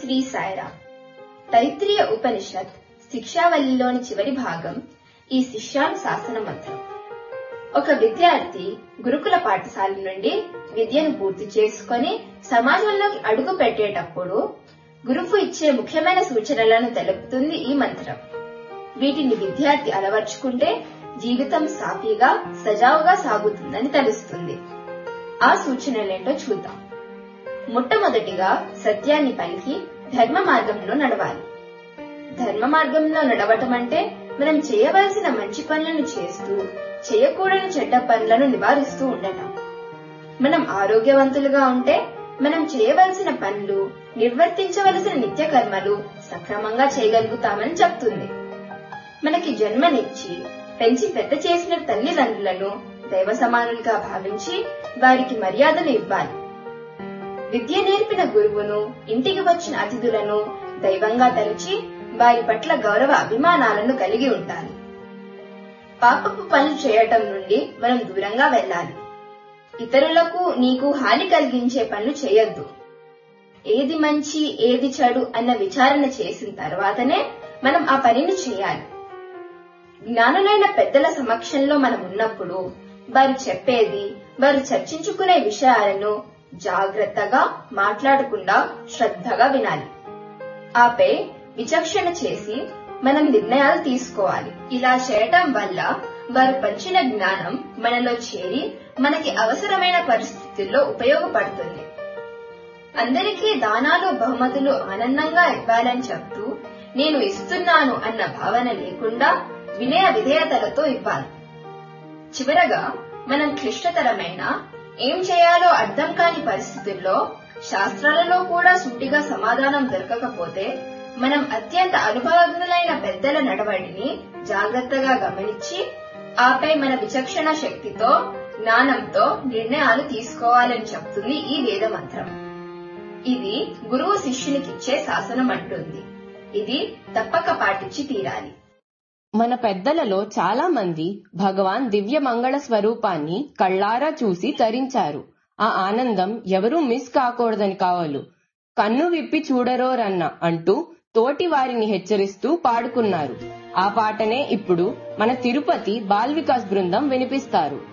శ్రీ సాయిరామ్ తైత్రీయ ఉపనిషత్ శిక్షావల్లిలోని చివరి భాగం ఈ శిష్యానుశాసన మంత్రం ఒక విద్యార్థి గురుకుల పాఠశాల నుండి విద్యను పూర్తి చేసుకొని సమాజంలోకి అడుగు పెట్టేటప్పుడు గురువు ఇచ్చే ముఖ్యమైన సూచనలను తెలుపుతుంది ఈ మంత్రం వీటిని విద్యార్థి అలవర్చుకుంటే జీవితం సాఫీగా సజావుగా సాగుతుందని తెలుస్తుంది ఆ సూచనలేంటో చూద్దాం మొట్టమొదటిగా సత్యాన్ని పలికి ధర్మ మార్గంలో నడవాలి ధర్మ మార్గంలో నడవటం అంటే మనం చేయవలసిన మంచి పనులను చేస్తూ చేయకూడని చెడ్డ పనులను నివారిస్తూ ఉండటం మనం ఆరోగ్యవంతులుగా ఉంటే మనం చేయవలసిన పనులు నిర్వర్తించవలసిన నిత్య కర్మలు సక్రమంగా చేయగలుగుతామని చెప్తుంది మనకి జన్మనిచ్చి పెంచి పెద్ద చేసిన తల్లిదండ్రులను దైవ సమానులుగా భావించి వారికి మర్యాదలు ఇవ్వాలి విద్య నేర్పిన గురువును ఇంటికి వచ్చిన అతిథులను దైవంగా తలచి వారి పట్ల గౌరవ అభిమానాలను కలిగి ఉండాలి పాపపు పనులు చేయటం నుండి మనం దూరంగా వెళ్ళాలి ఇతరులకు నీకు హాని కలిగించే పనులు చేయొద్దు ఏది మంచి ఏది చెడు అన్న విచారణ చేసిన తర్వాతనే మనం ఆ పనిని చేయాలి జ్ఞానులైన పెద్దల సమక్షంలో మనం ఉన్నప్పుడు వారు చెప్పేది వారు చర్చించుకునే విషయాలను జాగ్రత్తగా మాట్లాడకుండా శ్రద్ధగా వినాలి ఆపై విచక్షణ చేసి మనం నిర్ణయాలు తీసుకోవాలి ఇలా చేయటం వల్ల వారు పంచిన జ్ఞానం మనలో చేరి మనకి అవసరమైన పరిస్థితుల్లో ఉపయోగపడుతుంది అందరికీ దానాలు బహుమతులు ఆనందంగా ఇవ్వాలని చెప్తూ నేను ఇస్తున్నాను అన్న భావన లేకుండా వినయ విధేయతలతో ఇవ్వాలి చివరగా మనం క్లిష్టతరమైన ఏం చేయాలో అర్థం కాని పరిస్థితుల్లో శాస్త్రాలలో కూడా సూటిగా సమాధానం దొరకకపోతే మనం అత్యంత అనుభవజ్ఞులైన పెద్దల నడవడిని జాగ్రత్తగా గమనించి ఆపై మన విచక్షణ శక్తితో జ్ఞానంతో నిర్ణయాలు తీసుకోవాలని చెప్తుంది ఈ వేద మంత్రం ఇది గురువు శిష్యునికిచ్చే శాసనం అంటుంది ఇది తప్పక పాటించి తీరాలి మన పెద్దలలో చాలా మంది భగవాన్ దివ్య మంగళ స్వరూపాన్ని కళ్ళారా చూసి తరించారు ఆ ఆనందం ఎవరూ మిస్ కాకూడదని కావాలు కన్ను విప్పి చూడరోరన్న అంటూ తోటి వారిని హెచ్చరిస్తూ పాడుకున్నారు ఆ పాటనే ఇప్పుడు మన తిరుపతి బాల్ వికాస్ బృందం వినిపిస్తారు